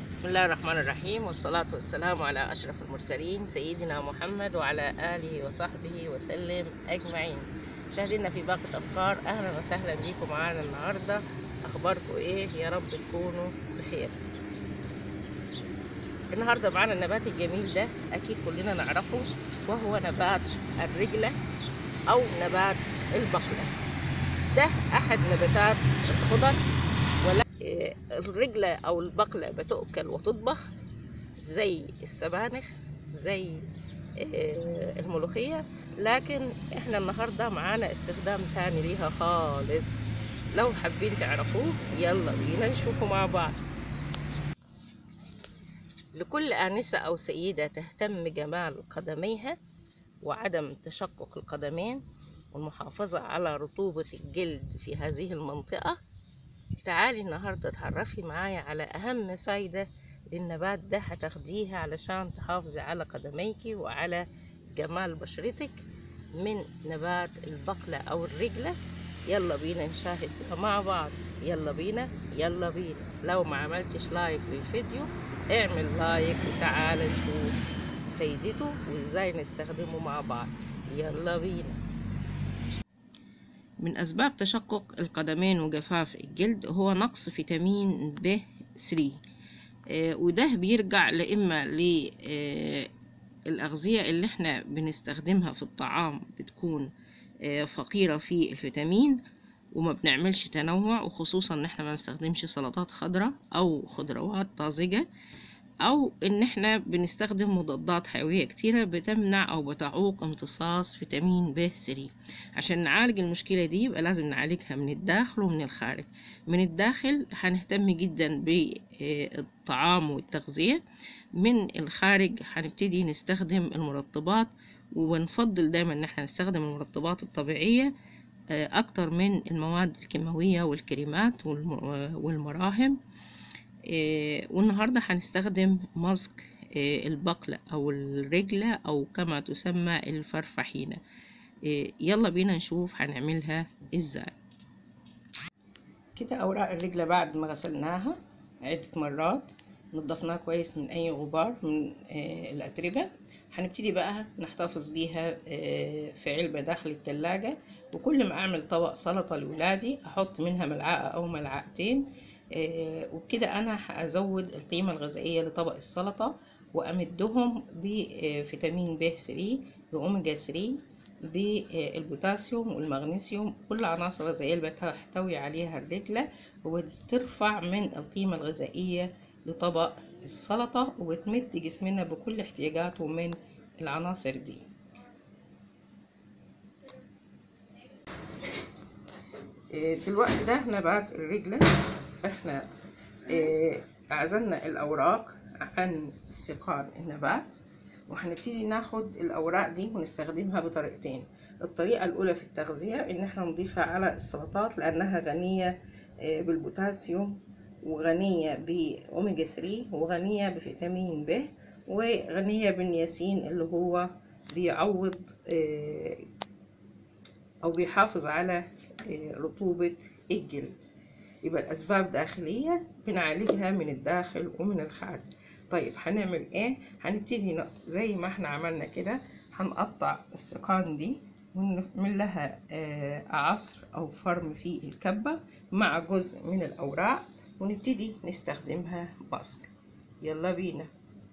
بسم الله الرحمن الرحيم والصلاة والسلام على أشرف المرسلين سيدنا محمد وعلى آله وصحبه وسلم أجمعين مشاهدينا في باقة أفكار أهلا وسهلا بيكم معانا النهاردة أخباركم إيه يا رب تكونوا بخير النهاردة معانا النبات الجميل ده أكيد كلنا نعرفه وهو نبات الرجلة أو نبات البقلة ده أحد نباتات الخضر ولا الرجلة أو البقلة بتؤكل وتطبخ زي السبانخ زي الملوخية لكن احنا النهاردة معانا استخدام تاني ليها خالص لو حابين تعرفوه يلا بينا نشوفه مع بعض لكل آنسة أو سيدة تهتم جمال قدميها وعدم تشقق القدمين والمحافظة على رطوبة الجلد في هذه المنطقة تعالي النهاردة تعرفي معايا على أهم فايدة للنبات ده هتاخديها علشان تحافظي على قدميكي وعلى جمال بشرتك من نبات البقلة أو الرجلة يلا بينا نشاهد بها مع بعض يلا بينا يلا بينا لو ما عملتش لايك للفيديو اعمل لايك وتعال نشوف فايدته وازاي نستخدمه مع بعض يلا بينا من أسباب تشقق القدمين وجفاف الجلد هو نقص فيتامين ب 3 آه وده بيرجع لإما للأغذية اللي احنا بنستخدمها في الطعام بتكون آه فقيرة في الفيتامين وما بنعملش تنوع وخصوصا ان احنا ما نستخدمش سلطات خضراء او خضروات طازجة او ان احنا بنستخدم مضادات حيوية كتيرة بتمنع او بتعوق امتصاص فيتامين ب 3 عشان نعالج المشكلة دي يبقى لازم نعالجها من الداخل ومن الخارج من الداخل هنهتم جدا بالطعام والتغذية من الخارج هنبتدي نستخدم المرطبات ونفضل دايما ان احنا نستخدم المرطبات الطبيعية اكتر من المواد الكيماوية والكريمات والمراهم والنهاردة هنستخدم ماسك البقلة أو الرجلة أو كما تسمى الفرفحينة يلا بينا نشوف هنعملها ازاي كده أوراق الرجلة بعد ما غسلناها عدة مرات نضفناها كويس من أي غبار من الأتربة هنبتدي بقى نحتفظ بيها في علبة داخل التلاجة وكل ما أعمل طبق سلطة لولادي أحط منها ملعقة أو ملعقتين وبكده أنا هأزود القيمة الغذائية لطبق السلطة وأمدهم بفيتامين ب 3 بأوميجا 3 بالبوتاسيوم والمغنيسيوم كل عناصر غذائية اللي بتحتوي عليها الرجلة وبترفع من القيمة الغذائية لطبق السلطة وبتمد جسمنا بكل احتياجاته من العناصر دي في الوقت ده نبات الرجلة احنا عزلنا الأوراق عن سقان النبات وهنبتدي ناخد الأوراق دي ونستخدمها بطريقتين الطريقة الأولى في التغذية إن احنا نضيفها على السلطات لأنها غنية بالبوتاسيوم وغنية بأوميجا 3 وغنية بفيتامين ب وغنية بالنياسين اللي هو بيعوض أو بيحافظ على رطوبة الجلد يبقى الأسباب داخلية بنعالجها من الداخل ومن الخارج طيب هنعمل ايه هنبتدي زي ما احنا عملنا كده هنقطع السقان دي ونعمل لها عصر او فرم في الكبة مع جزء من الأوراق ونبتدي نستخدمها ماسك يلا بينا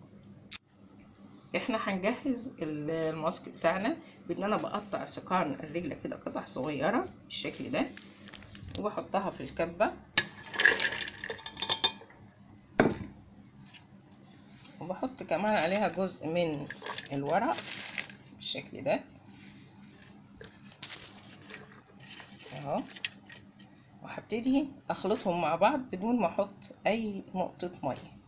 احنا هنجهز الماسك بتاعنا بان انا بقطع سقان الرجل كده قطع صغيرة بالشكل ده وبحطها في الكبة وبحط كمان عليها جزء من الورق بالشكل ده اهو وهبتدي اخلطهم مع بعض بدون ما احط اي نقطة مية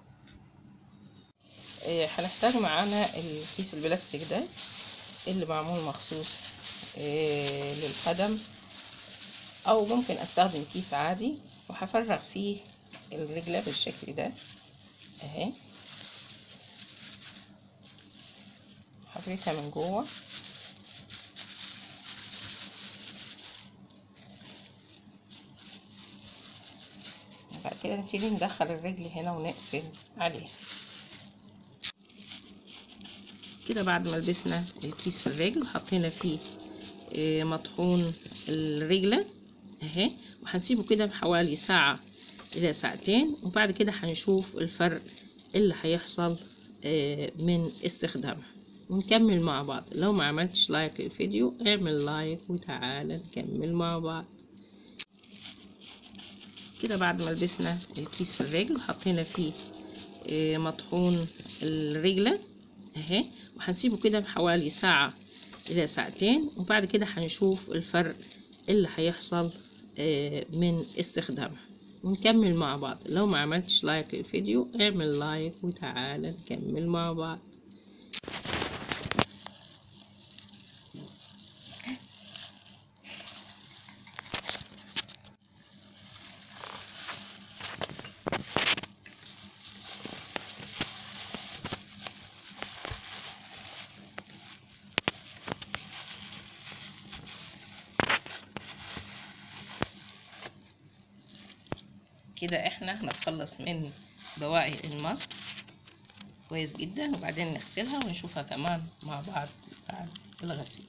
إيه هنحتاج معانا الكيس البلاستيك ده اللي معمول مخصوص إيه للقدم او ممكن استخدم كيس عادي وهفرغ فيه الرجلة بالشكل ده اهي هفركها من جوه بعد كده نبتدي ندخل الرجل هنا ونقفل عليها كده بعد ما لبسنا الكيس في الرجل وحطينا فيه آه، مطحون الرجلة اهي وهنسيبه كده بحوالي ساعة إلى ساعتين وبعد كده هنشوف الفرق اللي هيحصل آه، من استخدامها ونكمل مع بعض لو ما عملتش لايك للفيديو اعمل لايك وتعالى نكمل مع بعض كده بعد ما لبسنا الكيس في الرجل وحطينا فيه آه، مطحون الرجلة اهي وهنسيبه كده بحوالي ساعة إلى ساعتين وبعد كده هنشوف الفرق اللي هيحصل آه، من استخدامها ونكمل مع بعض لو ما عملتش لايك للفيديو اعمل لايك وتعالى نكمل مع بعض كده احنا هنتخلص من بواقي الماسك كويس جدا وبعدين نغسلها ونشوفها كمان مع بعض بعد الغسيل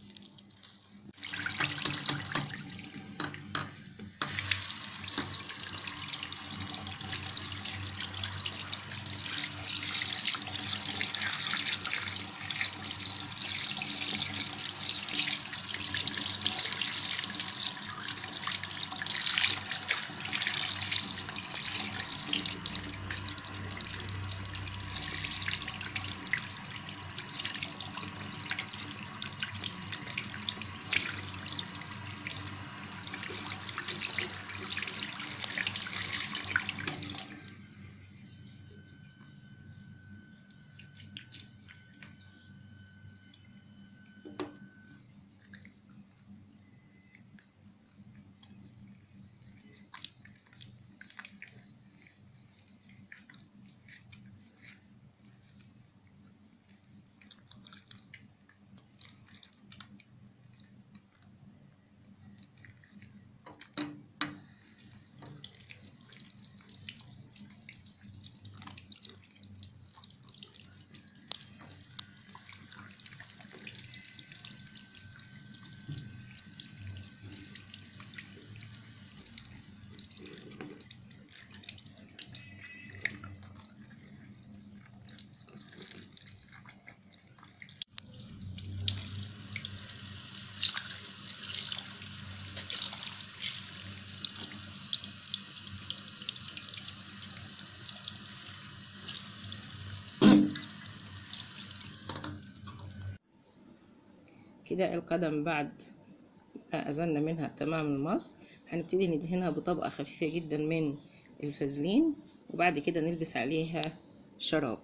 كده القدم بعد ما أزلنا منها تمام الماسك هنبتدي ندهنها بطبقة خفيفة جدا من الفازلين وبعد كده نلبس عليها شراب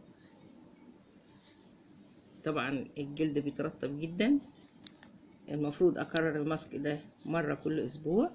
طبعا الجلد بيترطب جدا المفروض أكرر الماسك ده مرة كل أسبوع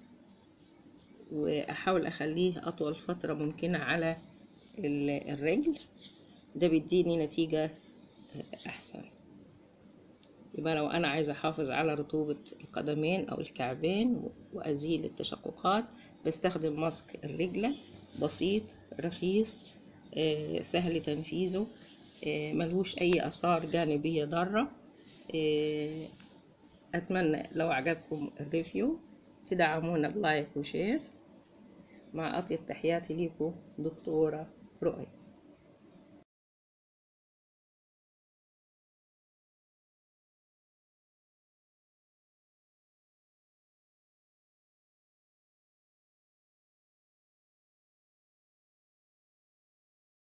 وأحاول أخليه أطول فترة ممكنة على ال- الرجل ده بيديني نتيجة أحسن يبقى لو أنا عايزة أحافظ على رطوبة القدمين أو الكعبين وأزيل التشققات بستخدم ماسك الرجلة بسيط رخيص آه، سهل تنفيذه آه، ملهوش أي آثار جانبية ضارة آه، أتمنى لو عجبكم الريفيو تدعمونا بلايك وشير مع أطيب تحياتي ليكم دكتورة رؤية